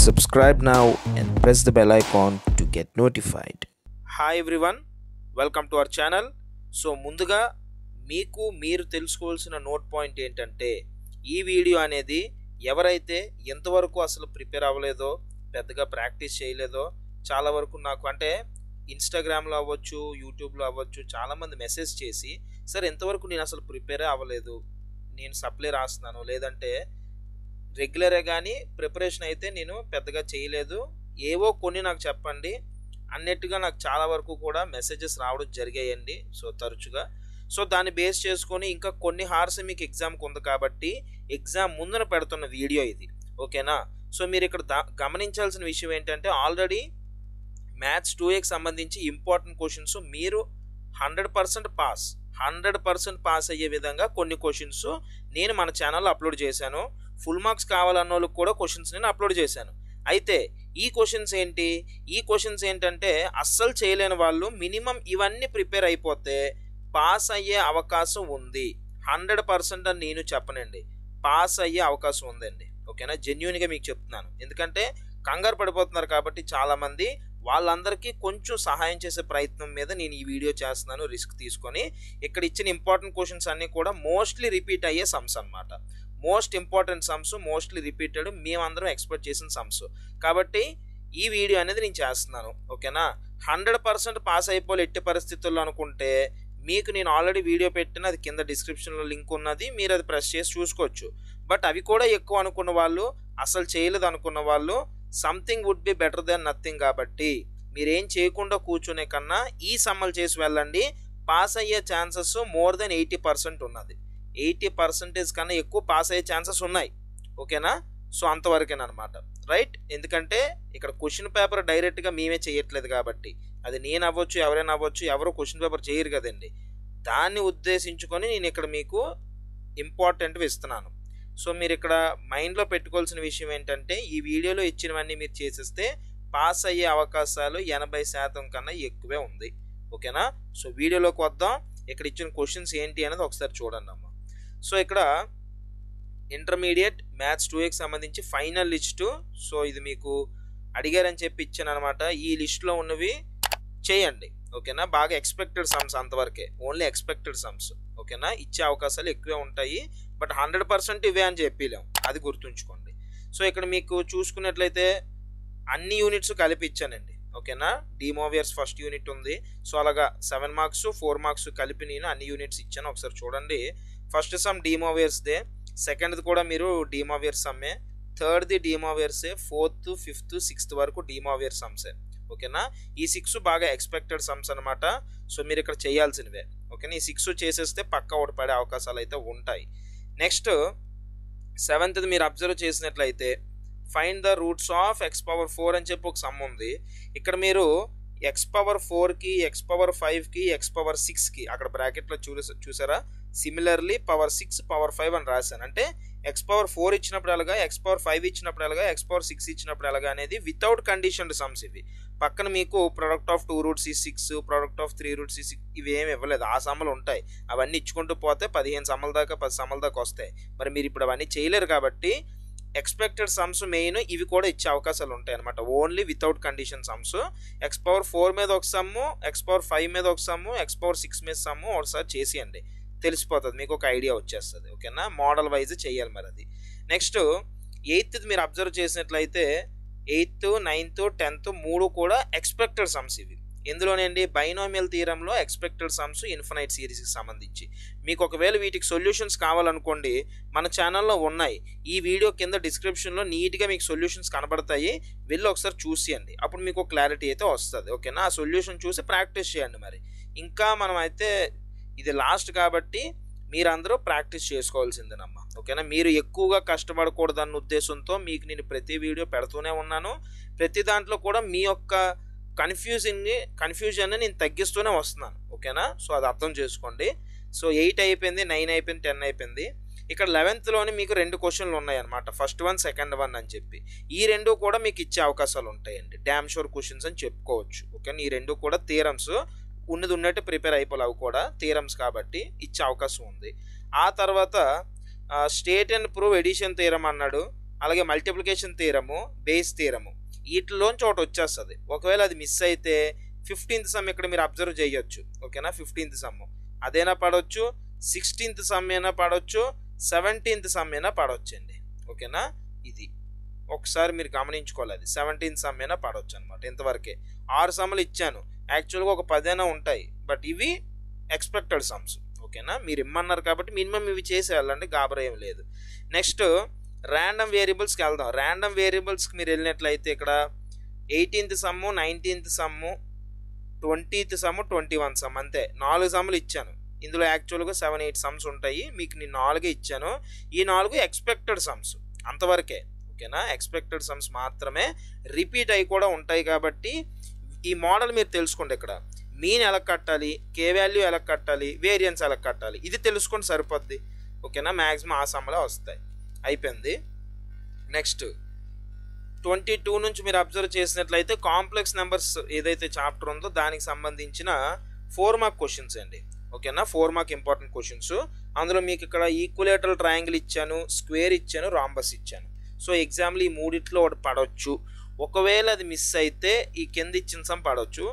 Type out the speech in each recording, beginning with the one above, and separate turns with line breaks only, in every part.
Subscribe now and press the bell icon to get notified.
Hi everyone welcome to our channel so ముందుగా మీకు మీరు తెలుసుకోవాల్సిన note point ఏంటంటే ఈ video అనేది ఎవరైతే ఎంతవరకు అసలు ప్రిపేర్ అవ్వలేదో పెద్దగా ప్రాక్టీస్ చేయలేదో చాలా వరకు నాకు అంటే ఇన్స్టాగ్రామ్లో అవ్వచ్చు యూట్యూబ్లో అవ్వచ్చు చాలామంది మెసేజ్ చేసి సార్ ఎంతవరకు నేను అసలు ప్రిపేరే అవ్వలేదు నేను సప్లై రాస్తున్నాను లేదంటే రెగ్యులరే కానీ ప్రిపరేషన్ అయితే నేను పెద్దగా చేయలేదు ఏవో కొన్ని నాకు చెప్పండి అన్నట్టుగా నాకు చాలా వరకు కూడా మెసేజెస్ రావడం జరిగాయండి సో తరచుగా సో దాన్ని బేస్ చేసుకొని ఇంకా కొన్ని హార్స్ మీకు ఎగ్జామ్కి ఉంది కాబట్టి ఎగ్జామ్ ముందున పెడుతున్న వీడియో ఇది ఓకేనా సో మీరు ఇక్కడ దా గమనించాల్సిన విషయం ఏంటంటే ఆల్రెడీ మ్యాథ్స్ టూ ఏకి సంబంధించి ఇంపార్టెంట్ క్వశ్చన్స్ మీరు hundred percent pass hundred percent pass అయ్యే విధంగా కొన్ని క్వశ్చన్స్ నేను మన ఛానల్లో అప్లోడ్ చేశాను ఫుల్ మార్క్స్ కావాలన్న వాళ్ళకి కూడా క్వశ్చన్స్ నేను అప్లోడ్ చేశాను అయితే ఈ క్వశ్చన్స్ ఏంటి ఈ క్వశ్చన్స్ ఏంటంటే అస్సలు చేయలేని వాళ్ళు మినిమం ఇవన్నీ ప్రిపేర్ అయిపోతే పాస్ అయ్యే అవకాశం ఉంది హండ్రెడ్ పర్సెంట్ అని నేను చెప్పనండి పాస్ అయ్యే అవకాశం ఉందండి ఓకేనా జెన్యున్గా మీకు చెప్తున్నాను ఎందుకంటే కంగారు పడిపోతున్నారు కాబట్టి చాలామంది వాళ్ళందరికీ కొంచెం సహాయం చేసే ప్రయత్నం మీద నేను ఈ వీడియో చేస్తున్నాను రిస్క్ తీసుకొని ఇక్కడ ఇచ్చిన ఇంపార్టెంట్ క్వశ్చన్స్ అన్నీ కూడా మోస్ట్లీ రిపీట్ అయ్యే సమ్స్ అనమాట most important sums mostly repeated మేమందరం ఎక్స్పెక్ట్ చేసిన సమ్స్ కాబట్టి ఈ వీడియో అనేది నేను చేస్తున్నాను ఓకేనా హండ్రెడ్ పర్సెంట్ పాస్ అయిపోలే ఎట్టి పరిస్థితుల్లో అనుకుంటే మీకు నేను ఆల్రెడీ వీడియో పెట్టిన అది కింద డిస్క్రిప్షన్లో లింక్ ఉన్నది మీరు అది ప్రెస్ చేసి చూసుకోవచ్చు బట్ అవి కూడా ఎక్కువ అనుకున్న వాళ్ళు అసలు చేయలేదు అనుకున్న వాళ్ళు something would be better than nothing కాబట్టి మీరేం చేయకుండా కూర్చునే కన్నా ఈ సమ్మలు చేసి వెళ్ళండి పాస్ అయ్యే chances more than eighty percent ఉన్నది ఎయిటీ పర్సెంటేజ్ కన్నా ఎక్కువ పాస్ అయ్యే ఛాన్సెస్ ఉన్నాయి ఓకేనా సో అంతవరకేనమాట రైట్ ఎందుకంటే ఇక్కడ క్వశ్చన్ పేపర్ డైరెక్ట్గా మేమే చేయట్లేదు కాబట్టి అది నేను అవ్వచ్చు ఎవరైనా అవ్వచ్చు ఎవరు క్వశ్చన్ పేపర్ చేయరు కదండి దాన్ని ఉద్దేశించుకొని నేను ఇక్కడ మీకు ఇంపార్టెంట్వి ఇస్తున్నాను సో మీరు ఇక్కడ మైండ్లో పెట్టుకోవాల్సిన విషయం ఏంటంటే ఈ వీడియోలో ఇచ్చినవన్నీ మీరు చేసేస్తే పాస్ అయ్యే అవకాశాలు ఎనభై శాతం కన్నా ఎక్కువే ఉంది ఓకేనా సో వీడియోలోకి వద్దాం ఇక్కడ ఇచ్చిన క్వశ్చన్స్ ఏంటి అనేది ఒకసారి చూడండి అమ్మ సో ఇక్కడ ఇంటర్మీడియట్ మ్యాథ్స్ టూ ఎకి సంబంధించి ఫైనల్ లిస్టు సో ఇది మీకు అడిగారని చెప్పి ఇచ్చాను అనమాట ఈ లిస్ట్లో ఉన్నవి చేయండి ఓకేనా బాగా ఎక్స్పెక్టెడ్ సమ్స్ అంతవరకే ఓన్లీ ఎక్స్పెక్టెడ్ సమ్స్ ఓకేనా ఇచ్చే అవకాశాలు ఎక్కువే ఉంటాయి బట్ హండ్రెడ్ పర్సెంట్ ఇవే అని చెప్పలేం అది గుర్తుంచుకోండి సో ఇక్కడ మీకు చూసుకున్నట్లయితే అన్ని యూనిట్స్ కలిపి ఇచ్చానండి ఓకేనా డిమోవియర్స్ ఫస్ట్ యూనిట్ ఉంది సో అలాగా సెవెన్ మార్క్స్ ఫోర్ మార్క్స్ కలిపి నేను అన్ని యూనిట్స్ ఇచ్చాను ఒకసారి చూడండి ఫస్ట్ సమ్ డిమోవియర్స్దే సెకండ్ది కూడా మీరు డిమోవియర్ సమ్మే థర్డ్ది డిమోవియర్సే ఫోర్త్ ఫిఫ్త్ సిక్స్త్ వరకు డిమోవియర్ సమ్సే ఓకేనా ఈ సిక్స్ బాగా ఎక్స్పెక్టెడ్ సమ్స్ అనమాట సో మీరు ఇక్కడ చేయాల్సినవే ఓకేనా ఈ సిక్స్ చేసేస్తే పక్క ఒకటి పడే అవకాశాలు అయితే ఉంటాయి నెక్స్ట్ సెవెంత్ది మీరు అబ్జర్వ్ చేసినట్లయితే find the roots of x power four అని చెప్పి ఒక సమ్ ఉంది ఇక్కడ మీరు ఎక్స్ పవర్ ఫోర్కి ఎక్స్ పవర్ ఫైవ్కి ఎక్స్ పవర్ సిక్స్కి అక్కడ బ్రాకెట్లో చూ చూసారా similarly power six power five అని రాశాను అంటే ఎక్స్ పవర్ ఫోర్ ఇచ్చినప్పుడు ఎలాగా ఎక్స్ పవర్ ఫైవ్ ఇచ్చినప్పుడు ఎలాగా ఎక్స్ పవర్ సిక్స్ ఇచ్చినప్పుడు ఎలాగా అనేది వితౌట్ కండిషన్డ్ సమ్స్ ఇవి పక్కన మీకు ప్రొడక్ట్ ఆఫ్ టూ రూట్స్ ఈ six product of three roots ఈ సిక్స్ ఇవి ఏమి ఇవ్వలేదు ఆ సమ్మలు ఉంటాయి అవన్నీ ఇచ్చుకుంటూ పోతే పదిహేను సమ్మల దాకా పది సమ్మల దాకా వస్తాయి మరి మీరు ఇప్పుడు అవన్నీ చేయలేరు కాబట్టి ఎక్స్పెక్టెడ్ సమ్స్ మెయిన్ ఇవి కూడా ఇచ్చే అవకాశాలు ఉంటాయి అనమాట only without condition sums x power four మీద ఒక సమ్ము ఎక్స్ పవర్ ఫైవ్ మీద ఒక సమ్ము ఎక్స్ పవర్ సిక్స్ మీద సమ్ము ఒకసారి చేసేయండి తెలిసిపోతుంది మీకు ఒక ఐడియా వచ్చేస్తుంది ఓకేనా మోడల్ వైజ్ చేయాలి మరి అది నెక్స్ట్ ఎయిత్ మీరు అబ్జర్వ్ చేసినట్లయితే ఎయిత్ నైన్త్ టెన్త్ మూడు కూడా ఎక్స్పెక్టెడ్ సమ్స్ ఇవి ఎందులోనండి బైనోమియల్ తీరంలో ఎక్స్పెక్టెడ్ సమ్స్ ఇన్ఫినైట్ సిరీస్కి సంబంధించి మీకు ఒకవేళ వీటికి సొల్యూషన్స్ కావాలనుకోండి మన ఛానల్లో ఉన్నాయి ఈ వీడియో కింద డిస్క్రిప్షన్లో నీట్గా మీకు సొల్యూషన్స్ కనబడతాయి వెళ్ళి ఒకసారి చూసేయండి అప్పుడు మీకు క్లారిటీ అయితే వస్తుంది ఓకేనా ఆ సొల్యూషన్ చూసి ప్రాక్టీస్ చేయండి మరి ఇంకా మనం అయితే ఇది లాస్ట్ కాబట్టి మీరందరూ ప్రాక్టీస్ చేసుకోవాల్సిందేనమ్మా ఓకేనా మీరు ఎక్కువగా కష్టపడకూడదన్న ఉద్దేశంతో మీకు నేను ప్రతి వీడియో పెడుతూనే ఉన్నాను ప్రతి దాంట్లో కూడా మీ యొక్క కన్ఫ్యూజింగ్ని కన్ఫ్యూజన్ని నేను తగ్గిస్తూనే వస్తున్నాను ఓకేనా సో అది అర్థం చేసుకోండి సో ఎయిట్ అయిపోయింది నైన్ అయిపోయింది టెన్ అయిపోయింది ఇక్కడ లెవెన్త్లోని మీకు రెండు క్వశ్చన్లు ఉన్నాయన్నమాట ఫస్ట్ వన్ సెకండ్ వన్ అని చెప్పి ఈ రెండు కూడా మీకు ఇచ్చే అవకాశాలు ఉంటాయండి డ్యామ్ షోర్ క్వశ్చన్స్ అని చెప్పుకోవచ్చు ఓకే ఈ రెండు కూడా థీరమ్స్ ఉన్నది ఉన్నట్టు ప్రిపేర్ అయిపోలే అవి కూడా థీరమ్స్ కాబట్టి ఇచ్చే అవకాశం ఉంది ఆ తర్వాత state and prove addition theorem అన్నాడు అలాగే మల్టిప్లికేషన్ తీరము బేస్ తీరము వీటిలోంచి ఒకటి వచ్చేస్తుంది ఒకవేళ అది మిస్ అయితే ఫిఫ్టీన్త్ సమ్ ఇక్కడ మీరు అబ్జర్వ్ చేయొచ్చు ఓకేనా ఫిఫ్టీన్త్ సమ్ అదైనా పడవచ్చు సిక్స్టీన్త్ సమ్ అయినా పడవచ్చు సెవెంటీన్త్ సమ్ అయినా పడవచ్చండి ఓకేనా ఇది ఒకసారి మీరు గమనించుకోవాలి అది సెవెంటీన్త్ సమ్ అయినా పడవచ్చు అనమాట ఇంతవరకే ఆరు సమ్లు ఇచ్చాను యాక్చువల్గా ఒక పదైనా ఉంటాయి బట్ ఇవి ఎక్స్పెక్టెడ్ సమ్స్ ఓకేనా మీరు ఇమ్మన్నారు కాబట్టి మినిమం ఇవి చేసి వెళ్ళండి గాబరా ఏం లేదు నెక్స్ట్ ర్యాండమ్ వేరియబుల్స్కి వెళ్దాం ర్యాండమ్ వేరియబుల్స్కి మీరు వెళ్ళినట్లయితే ఇక్కడ eighteenth sum nineteenth sum twentieth sum twenty one sum అంతే నాలుగు సమ్ములు ఇచ్చాను ఇందులో యాక్చువల్గా సెవెన్ ఎయిట్ సమ్స్ ఉంటాయి మీకు నేను నాలుగే ఇచ్చాను ఈ నాలుగు ఎక్స్పెక్టెడ్ సమ్స్ అంతవరకే ఓకేనా ఎక్స్పెక్టెడ్ సమ్స్ మాత్రమే రిపీట్ అయి కూడా ఉంటాయి కాబట్టి ఈ మోడల్ మీరు తెలుసుకోండి ఇక్కడ మీన్ ఎలా కట్టాలి కే వాల్యూ ఎలా కట్టాలి వేరియన్స్ ఎలా కట్టాలి ఇది తెలుసుకుంటే సరిపోద్ది ఓకేనా మ్యాక్సిమం ఆ సమ్మలో వస్తాయి అయిపోయింది నెక్స్ట్ ట్వంటీ టూ నుంచి మీరు అబ్జర్వ్ చేసినట్లయితే కాంప్లెక్స్ నెంబర్స్ ఏదైతే చాప్టర్ ఉందో దానికి సంబంధించిన ఫోర్ మార్క్ క్వశ్చన్స్ అండి ఓకేనా ఫోర్ మార్క్ ఇంపార్టెంట్ క్వశ్చన్స్ అందులో మీకు ఇక్కడ ఈక్వలేటరల్ ట్రయాంగిల్ ఇచ్చాను స్క్వేర్ ఇచ్చాను రాంబస్ ఇచ్చాను సో ఎగ్జాంపుల్ ఈ మూడిట్లో ఒకటి పడవచ్చు ఒకవేళ అది మిస్ అయితే ఈ కింద ఇచ్చిన సమ్ పడవచ్చు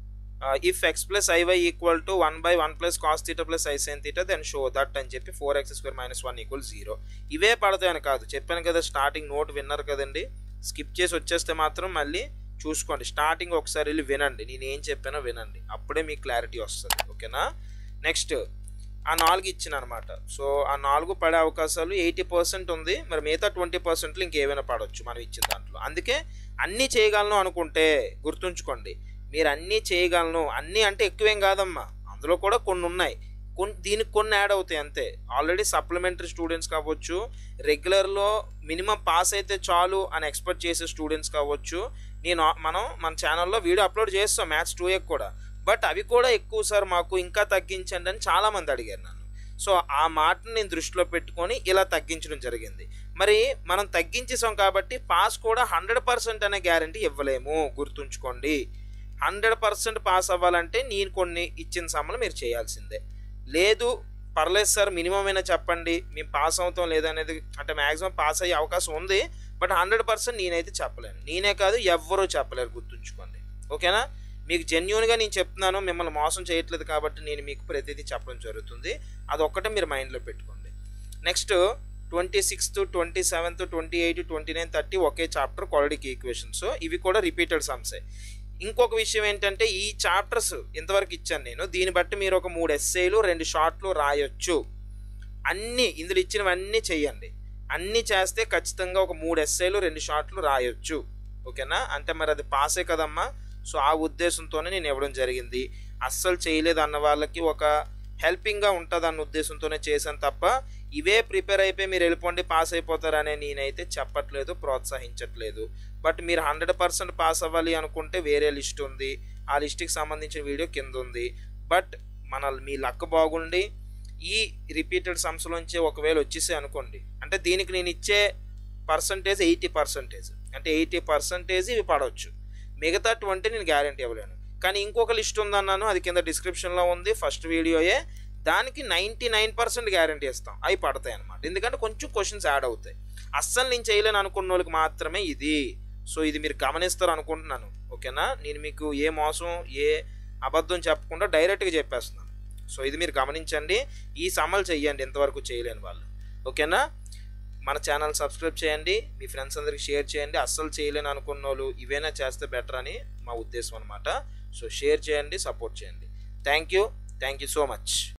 if x plus i y equal to one by one plus cos theta plus i sin theta then show that అని చెప్పి four x square minus one equal zero ఇవే పడతాయని కాదు చెప్పాను కదా స్టార్టింగ్ నోట్ విన్నారు కదండి స్కిప్ చేసి వచ్చేస్తే మాత్రం మళ్ళీ చూసుకోండి స్టార్టింగ్ ఒకసారి వెళ్ళి వినండి నేను ఏం చెప్పానో వినండి అప్పుడే మీకు క్లారిటీ వస్తుంది ఓకేనా నెక్స్ట్ ఆ నాలుగు ఇచ్చిన అనమాట సో ఆ నాలుగు పడే అవకాశాలు ఎయిటీ పర్సెంట్ ఉంది మరి మిగతా ట్వంటీ పర్సెంట్లు ఇంకేమైనా పడవచ్చు మనం ఇచ్చిన దాంట్లో అందుకే అన్నీ చేయగలను అనుకుంటే గుర్తుంచుకోండి మీరు అన్నీ చేయగలను అన్నీ అంటే ఎక్కువేం కాదమ్మా అందులో కూడా కొన్ని ఉన్నాయి కొన్ని దీనికి కొన్ని యాడ్ అవుతాయి అంతే ఆల్రెడీ సప్లిమెంటరీ స్టూడెంట్స్ కావచ్చు రెగ్యులర్లో మినిమం పాస్ అయితే చాలు అని ఎక్స్పెక్ట్ చేసే స్టూడెంట్స్ కావచ్చు నేను మనం మన ఛానల్లో వీడియో అప్లోడ్ చేస్తాం మ్యాథ్స్ టూ ఎక్ కూడా బట్ అవి కూడా ఎక్కువ సార్ మాకు ఇంకా తగ్గించండి అని చాలామంది అడిగారు నన్ను సో ఆ మాటను నేను దృష్టిలో పెట్టుకొని ఇలా తగ్గించడం జరిగింది మరి మనం తగ్గించేసాం కాబట్టి పాస్ కూడా హండ్రెడ్ పర్సెంట్ అనే గ్యారంటీ ఇవ్వలేము గుర్తుంచుకోండి హండ్రెడ్ పర్సెంట్ పాస్ అవ్వాలంటే నేను కొన్ని ఇచ్చిన సమ్మలు మీరు చేయాల్సిందే లేదు పర్లేదు సార్ మినిమం అయినా చెప్పండి మేము పాస్ అవుతాం లేదనేది అంటే మ్యాక్సిమం పాస్ అయ్యే అవకాశం ఉంది బట్ హండ్రెడ్ పర్సెంట్ నేనైతే చెప్పలేను నేనే కాదు ఎవ్వరూ చెప్పలేరు గుర్తుంచుకోండి ఓకేనా మీకు జెన్యున్గా నేను చెప్తున్నాను మిమ్మల్ని మోసం చేయట్లేదు కాబట్టి నేను మీకు ప్రతిదీ చెప్పడం జరుగుతుంది అదొక్కటే మీరు మైండ్లో పెట్టుకోండి next twenty sixth twenty seventh twenty eight twenty nine thirty ఒకే చాప్టర్ క్వాలిటీకి ఈక్వేషన్స్ ఇవి కూడా రిపీటెడ్ సమ్సే ఇంకొక విషయం ఏంటంటే ఈ చాప్టర్స్ ఇంతవరకు ఇచ్చాను నేను దీన్ని బట్టి మీరు ఒక మూడు ఎస్ఏలు రెండు షార్ట్లు రాయొచ్చు అన్నీ ఇందులో ఇచ్చినవన్నీ చెయ్యండి అన్నీ చేస్తే ఖచ్చితంగా ఒక మూడు ఎస్ఏలు రెండు షార్ట్లు రాయొచ్చు ఓకేనా అంటే మరి అది పాసే కదమ్మా సో ఆ ఉద్దేశంతోనే నేను ఇవ్వడం జరిగింది అస్సలు చేయలేదు అన్న వాళ్ళకి ఒక హెల్పింగ్గా ఉంటుంది అన్న ఉద్దేశంతోనే చేశాను తప్ప ఇవే ప్రిపేర్ అయిపోయి మీరు వెళ్ళిపోండి పాస్ అయిపోతారనే నేనైతే చెప్పట్లేదు ప్రోత్సహించట్లేదు బట్ మీరు హండ్రెడ్ పర్సెంట్ పాస్ అవ్వాలి అనుకుంటే వేరే లిస్ట్ ఉంది ఆ లిస్ట్కి సంబంధించిన వీడియో కింద ఉంది బట్ మన మీ లక్ బాగుండి ఈ రిపీటెడ్ సమ్స్లోంచి ఒకవేళ వచ్చేసి అనుకోండి అంటే దీనికి నేను ఇచ్చే పర్సంటేజ్ ఎయిటీ పర్సంటేజ్ అంటే ఎయిటీ పర్సంటేజ్ ఇవి పడవచ్చు మిగతా ట్వంటీ నేను గ్యారంటీ ఇవ్వలేను కానీ ఇంకొక లిస్ట్ ఉందన్నాను అది కింద డిస్క్రిప్షన్లో ఉంది ఫస్ట్ వీడియోయే దానికి నైంటీ నైన్ పర్సెంట్ గ్యారంటీ ఇస్తాం అవి పడతాయి అనమాట ఎందుకంటే కొంచెం క్వశ్చన్స్ యాడ్ అవుతాయి అస్సలు నేను చేయలేను అనుకున్న వాళ్ళకి మాత్రమే ఇది సో ఇది మీరు గమనిస్తారు అనుకుంటున్నాను ఓకేనా నేను మీకు ఏ మోసం ఏ అబద్ధం చెప్పకుండా డైరెక్ట్గా చెప్పేస్తున్నాను సో ఇది మీరు గమనించండి ఈ సమ్మలు చెయ్యండి ఎంతవరకు చేయలేని వాళ్ళు ఓకేనా మన ఛానల్ సబ్స్క్రైబ్ చేయండి మీ ఫ్రెండ్స్ అందరికి షేర్ చేయండి అస్సలు చేయలేని అనుకున్న వాళ్ళు ఇవైనా చేస్తే బెటర్ అని మా ఉద్దేశం అనమాట సో షేర్ చేయండి సపోర్ట్ చేయండి thank you thank you so much